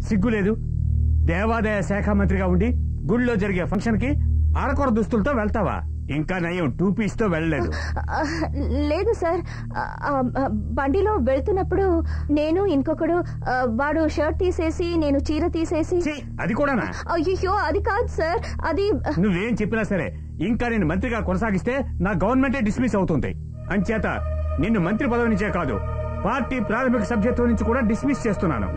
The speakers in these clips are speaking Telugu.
సిగ్గు లేదు దేవాదాయ శాఖ మంత్రిగా ఉండి గుళ్ళో జరిగే ఫంక్షన్ కి అరకొర దుస్తులతో వెళ్తావా ఇంకా నయం టూ పీస్ తో వెళ్ళలేదు ఆ, లేదు సార్ ఆ, ఆ, బండిలో వెళ్తున్నప్పుడు నేను ఇంకొకడు ఆ, వాడు షర్ట్ తీసేసి నేను చీర తీసేసి ఛీ, అది కూడానా అయ్యో అది కాదు సార్ అది నువ్వేం చెప్పినా సరే ఇంకా నేను మంత్రిగా కొనసాగిస్తే నా గవర్నమెంటే డిస్మిస్ అవుతుంది అంచేత నిన్ను మంత్రి పదవి నుంచే కాదు పార్టీ ప్రాథమిక సభ్యత్వం నుంచి కూడా డిస్మిస్ చేస్తున్నాను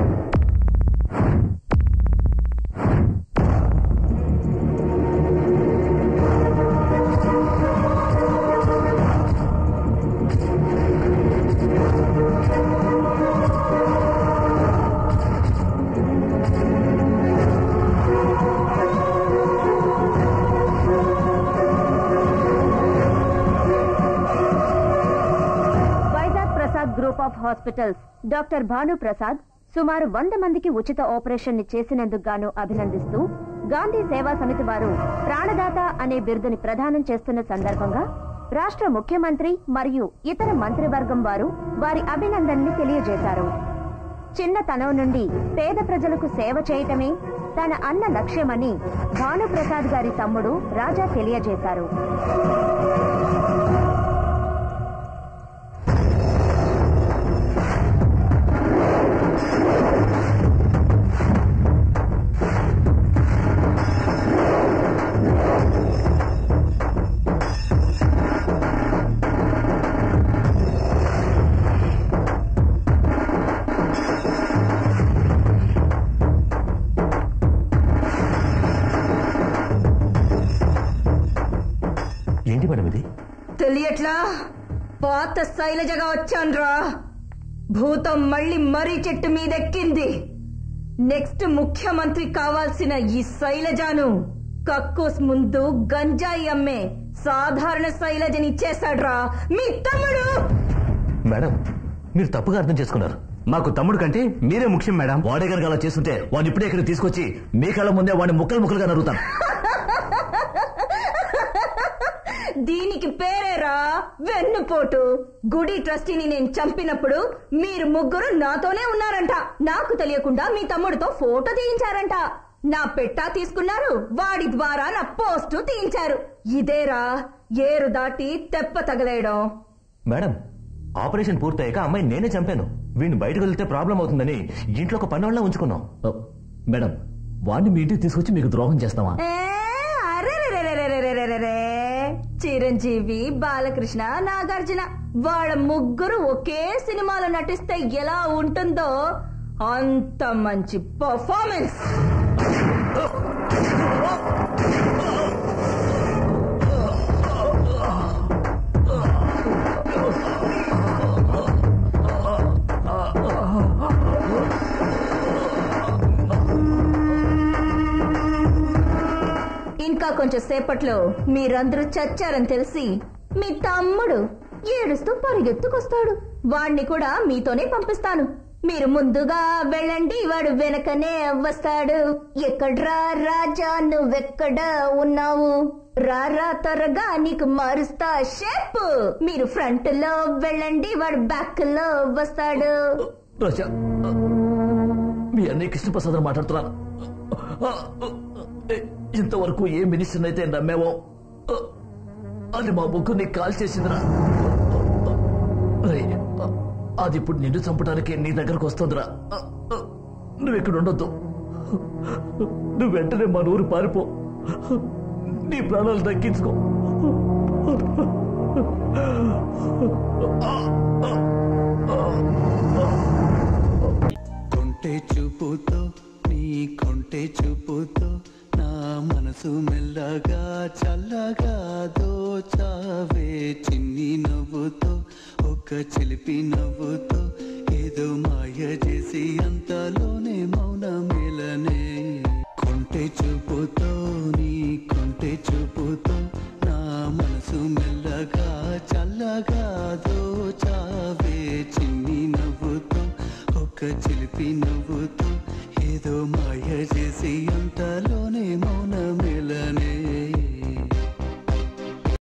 Vizag Prasad group of hospitals doctor Bhanu Prasad సుమారు వంద మందికి ఉచిత ఆపరేషన్ ని చేసినందుకు గాను అభినందిస్తూ గాంధీ సేవా సమితి వారు ప్రాణదాత అనే బిరుదుని ప్రదానం చేస్తున్న సందర్భంగా రాష్ట్ర ముఖ్యమంత్రి మరియు ఇతర మంత్రివర్గం వారు వారి అభినందనని తెలియజేశారు చిన్నతనం నుండి పేద ప్రజలకు సేవ చేయటమే తన అన్న లక్ష్యమని భానుప్రసాద్ గారి తమ్ముడు రాజా తెలియజేశారు ఏంటి మేడం ఇది తెలియట్లా పాత శైలజగా వచ్చాన్రా భూతం మళ్ళీ మర్రి చెట్టు మీదెక్కింది నెక్స్ట్ ముఖ్యమంత్రి కావాల్సిన ఈ శైలజాను కక్కోస్ ముందు గంజాయి అమ్మే సాధారణ శైలజని ఇచ్చేశాడ్రా మీ తమ్ముడు మేడం మీరు తప్పుగా అర్థం చేసుకున్నారు మాకు తమ్ముడు కంటే మీరే ముఖ్యం మేడం వాడే కనుక అలా చేస్తుంటే వాడిని ఇప్పుడే ఇక్కడ తీసుకొచ్చి మీ కళ్ళ ముందే వాడిని ముక్కలు ముక్కలుగా నరుగుతాను దీనికి పేరేరా వెన్నుపోటు గుడి ట్రస్టీని నేను చంపినప్పుడు మీరు ముగ్గురు నాతోనే ఉన్నారంట నాకు తెలియకుండా మీ తమ్ముడితో ఫోటో తీయించారంట నా పెట్టా తీసుకున్నారు వాడి ద్వారా నా పోస్టు తీయించారు ఇదేరా ఏరు దాటి తెప్ప తగలేయడం మేడం ఆపరేషన్ పూర్తయ్యాక అమ్మాయి నేనే చంపాను వీడిని బయటకు వెళ్తే ప్రాబ్లం అవుతుందని ఇంట్లో ఒక పని వాళ్ళ ఉంచుకున్నాం అ, మేడం వాడిని మీ ఇంటికి తీసుకొచ్చి మీకు ద్రోహం చేస్తావా ఏ, అరెరెరెరెరెరెరెరెరెరె. చిరంజీవి బాలకృష్ణ నాగార్జున వాళ్ళ ముగ్గురు ఒకే సినిమాలో నటిస్తే ఎలా ఉంటుందో అంత మంచి పర్ఫార్మెన్స్ ఇంకా కొంచెం సేపట్లో మీరందరూ చచ్చారని తెలిసి మీ తమ్ముడు ఏడుస్తూ పరిగెత్తుకొస్తాడు వాణ్ణి కూడా మీతోనే పంపిస్తాను మీరు ముందుగా వెళ్ళండి వాడు వెనకనే వస్తాడు ఎక్కడ్రా రాజా నువ్వెక్కడ ఉన్నావు రారా త్వరగా నీకు మారుస్తా షేప్ మీరు ఫ్రంట్ లో వెళ్ళండి వాడు బ్యాక్ లో వస్తాడు రాజా మీ అన్నయ్య కృష్ణప్రసాద్ అని మాట్లాడుతున్నాను ఇంతవరకు ఏ మినిస్టర్ అయితే నమ్మావో అది మా ముగ్గురిని కాల్ చేసిందిరా రేయ్, అది ఇప్పుడు నిన్ను చంపడానికి నీ దగ్గరకు వస్తుందిరా నువ్వు ఇక్కడ ఉండొద్దు నువ్వు వెంటనే మా ఊరు పారిపో నీ ప్రాణాలు దక్కించుకో కొంటె చూపుతో నీ కొంటె చూపుతో నా మనసు మెల్లగా చల్లగా దోచావే చిన్ని నవ్వుతో ఒక చిలిపి నవ్వుతో ఏదో మాయ చేసి అంతలోనే మౌన మేలనే కొంటె చూపుతో నీ కొంటె చూపుతో నా మనసు మెల్లగా చల్లగా దోచావే చిన్ని నవ్వుతో ఒక చిలిపి నవ్వుతో ఏదో మాయ చేసి అంతలోనే మౌన మెలనే